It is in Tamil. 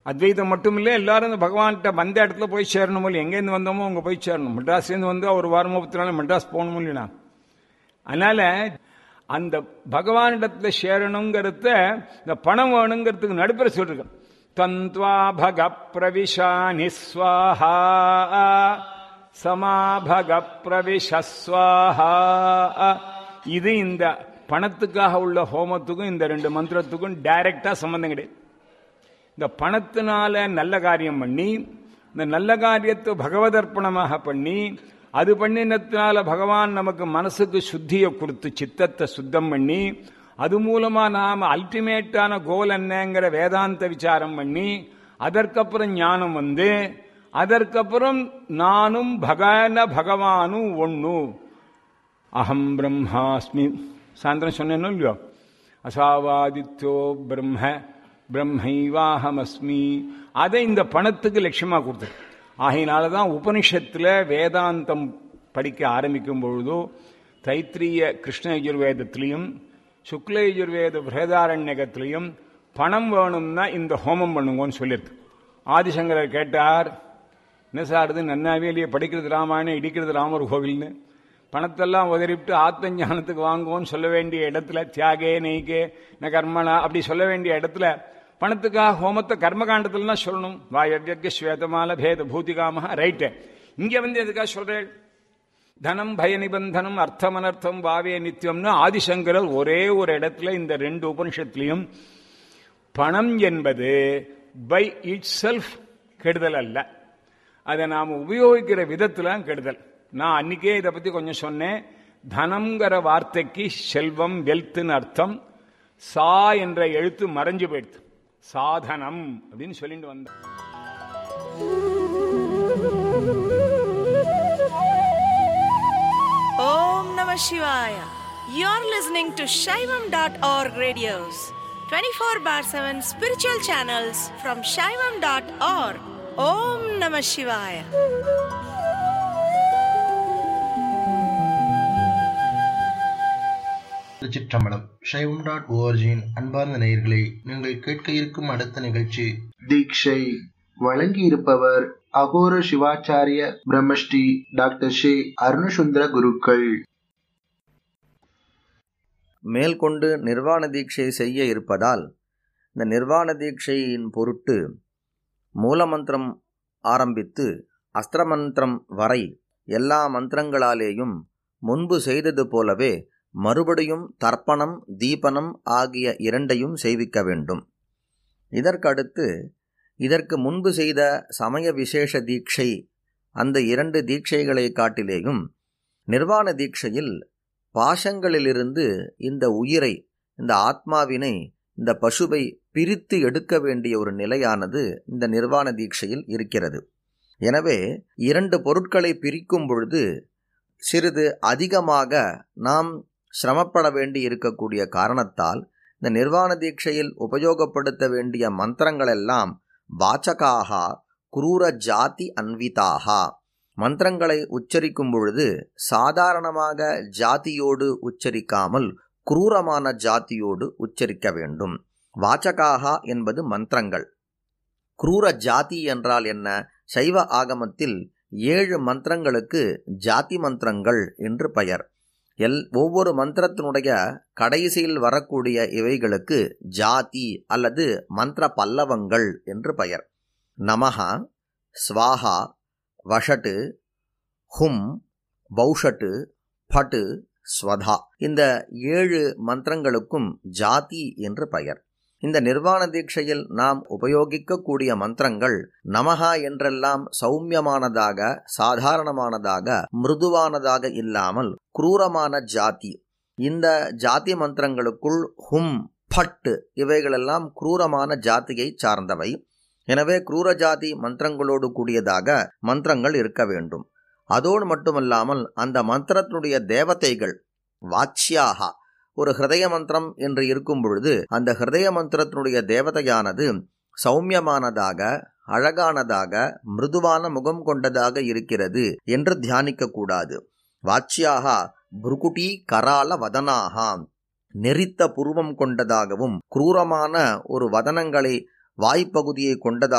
அத்வைதம் மட்டும் இல்லை எல்லாரும் இந்த பகவான்கிட்ட வந்த இடத்துல போய் சேரணும் இல்லை எங்கேருந்து வந்தோமோ அங்கே போய் சேரணும் மெட்ராஸ்லேருந்து வந்து ஒரு வாரமோ பத்து நாள் மெட்ராஸ் போகணும் இல்லைனா அதனால அந்த பகவானிடத்துல சேரணுங்கிறத இந்த பணம் வேணுங்கிறதுக்கு நடுப்புற சொல்லிருக்கேன் தந்த்வா பக பிரவிஷா நிஸ்வாஹா சமாபக பிரவிஷஸ்வாஹா இது இந்த பணத்துக்காக உள்ள ஹோமத்துக்கும் இந்த ரெண்டு மந்திரத்துக்கும் டைரக்டா சம்பந்தம் கிடையாது இந்த பணத்தினால நல்ல காரியம் பண்ணி இந்த நல்ல காரியத்தை பகவதர்ப்பணமாக பண்ணி அது பண்ணினத்தினால பகவான் நமக்கு மனசுக்கு சுத்தியை கொடுத்து சித்தத்தை சுத்தம் பண்ணி அது மூலமா நாம அல்டிமேட்டான கோல் என்னங்கிற வேதாந்த விசாரம் பண்ணி அதற்கப்புறம் ஞானம் வந்து அதற்கப்புறம் நானும் பகன பகவானும் ஒண்ணு அகம் பிரம்மாஸ்மி சாயந்தரம் சொன்னேனோ இல்லையோ அசாவாதித்யோ பிரம்ம பிரம்மைவாஹமஸ்மி அதை இந்த பணத்துக்கு லட்சியமாக கொடுத்தது ஆகையினால தான் உபனிஷத்தில் வேதாந்தம் படிக்க ஆரம்பிக்கும் பொழுதோ தைத்திரிய கிருஷ்ண யஜுர்வேதத்திலையும் சுக்ல யஜுர்வேத பிரேதாரண்யகத்திலையும் பணம் வேணும்னா இந்த ஹோமம் பண்ணுங்கன்னு சொல்லியிருக்கு ஆதிசங்கரர் கேட்டார் என்ன சார் இது நன்னாவே இல்லையே படிக்கிறது ராமாயணம் இடிக்கிறது ராமர் கோவில்னு பணத்தெல்லாம் உதறிவிட்டு ஆத்ம ஞானத்துக்கு வாங்குவோம்னு சொல்ல வேண்டிய இடத்துல தியாகே நெய்கே ந கர்மனா அப்படி சொல்ல வேண்டிய இடத்துல பணத்துக்காக ஹோமத்தை கர்மகாண்டத்துல தான் சொல்லணும் வாயவ்யர்க ஸ்வேதமால பேத பூதிகாம ரைட்டு இங்க வந்து எதுக்காக சொல்றேன் தனம் பய நிபந்தனம் அர்த்தம் அனர்த்தம் பாவே நித்தியம்னு ஆதிசங்கரர் ஒரே ஒரு இடத்துல இந்த ரெண்டு உபனிஷத்துலையும் பணம் என்பது பை இட் செல்ஃப் கெடுதல் அல்ல அதை நாம் உபயோகிக்கிற விதத்துல கெடுதல் நான் அன்னைக்கே இதை பத்தி கொஞ்சம் சொன்னேன் தனம்ங்கிற வார்த்தைக்கு செல்வம் வெல்த்னு அர்த்தம் சா என்ற எழுத்து மறைஞ்சு போயிடுது சாதனம் அப்படின்னு சொல்லிட்டு வந்தேன் Om Namah Shivaya. You're listening to Shaivam.org radios, 24 bar 7 spiritual channels from Shaivam.org. Om Namah Shivaya. திருச்சிற்றம்பலம் சைவம் டாட் ஓஆர்ஜியின் அன்பார்ந்த நேயர்களே நீங்கள் கேட்க இருக்கும் அடுத்த நிகழ்ச்சி தீட்சை வழங்கியிருப்பவர் அகோர சிவாச்சாரிய பிரம்மஸ்ரீ டாக்டர் ஷே அருணசுந்தர குருக்கள் மேல்கொண்டு நிர்வாண தீட்சை செய்ய இருப்பதால் இந்த நிர்வாண தீட்சையின் பொருட்டு மூலமந்திரம் ஆரம்பித்து அஸ்திரமந்திரம் வரை எல்லா மந்திரங்களாலேயும் முன்பு செய்தது போலவே மறுபடியும் தர்ப்பணம் தீபனம் ஆகிய இரண்டையும் செய்விக்க வேண்டும் இதற்கடுத்து இதற்கு முன்பு செய்த சமய விசேஷ தீட்சை அந்த இரண்டு தீட்சைகளை காட்டிலேயும் நிர்வாண தீட்சையில் பாசங்களிலிருந்து இந்த உயிரை இந்த ஆத்மாவினை இந்த பசுவை பிரித்து எடுக்க வேண்டிய ஒரு நிலையானது இந்த நிர்வாண தீட்சையில் இருக்கிறது எனவே இரண்டு பொருட்களை பிரிக்கும் பொழுது சிறிது அதிகமாக நாம் சிரமப்பட வேண்டி இருக்கக்கூடிய காரணத்தால் இந்த நிர்வாண தீட்சையில் உபயோகப்படுத்த வேண்டிய மந்திரங்களெல்லாம் வாச்சகாகா குரூர ஜாதி அன்விதாகா மந்திரங்களை உச்சரிக்கும் பொழுது சாதாரணமாக ஜாதியோடு உச்சரிக்காமல் குரூரமான ஜாதியோடு உச்சரிக்க வேண்டும் வாச்சகாகா என்பது மந்திரங்கள் குரூர ஜாதி என்றால் என்ன சைவ ஆகமத்தில் ஏழு மந்திரங்களுக்கு ஜாதி மந்திரங்கள் என்று பெயர் எல் ஒவ்வொரு மந்திரத்தினுடைய கடைசியில் வரக்கூடிய இவைகளுக்கு ஜாதி அல்லது மந்திர பல்லவங்கள் என்று பெயர் நமஹா ஸ்வாஹா வஷட்டு ஹும் பௌஷட்டு பட்டு ஸ்வதா இந்த ஏழு மந்திரங்களுக்கும் ஜாதி என்று பெயர் இந்த நிர்வாண தீட்சையில் நாம் உபயோகிக்கக்கூடிய மந்திரங்கள் நமகா என்றெல்லாம் சௌமியமானதாக சாதாரணமானதாக மிருதுவானதாக இல்லாமல் குரூரமான ஜாதி இந்த ஜாதி மந்திரங்களுக்குள் ஹும் பட்டு இவைகளெல்லாம் குரூரமான ஜாதியை சார்ந்தவை எனவே குரூர ஜாதி மந்திரங்களோடு கூடியதாக மந்திரங்கள் இருக்க வேண்டும் அதோடு மட்டுமல்லாமல் அந்த மந்திரத்தினுடைய தேவதைகள் வாச்சியாகா ஒரு ஹிருதய மந்திரம் என்று இருக்கும் பொழுது அந்த ஹிருதய மந்திரத்தினுடைய தேவதையானது சௌமியமானதாக அழகானதாக மிருதுவான முகம் கொண்டதாக இருக்கிறது என்று தியானிக்க கூடாது வாச்சியாக புருகுட்டி கரால வதனாகா நெறித்த புருவம் கொண்டதாகவும் குரூரமான ஒரு வதனங்களை வாய்ப்பகுதியை கொண்டதாக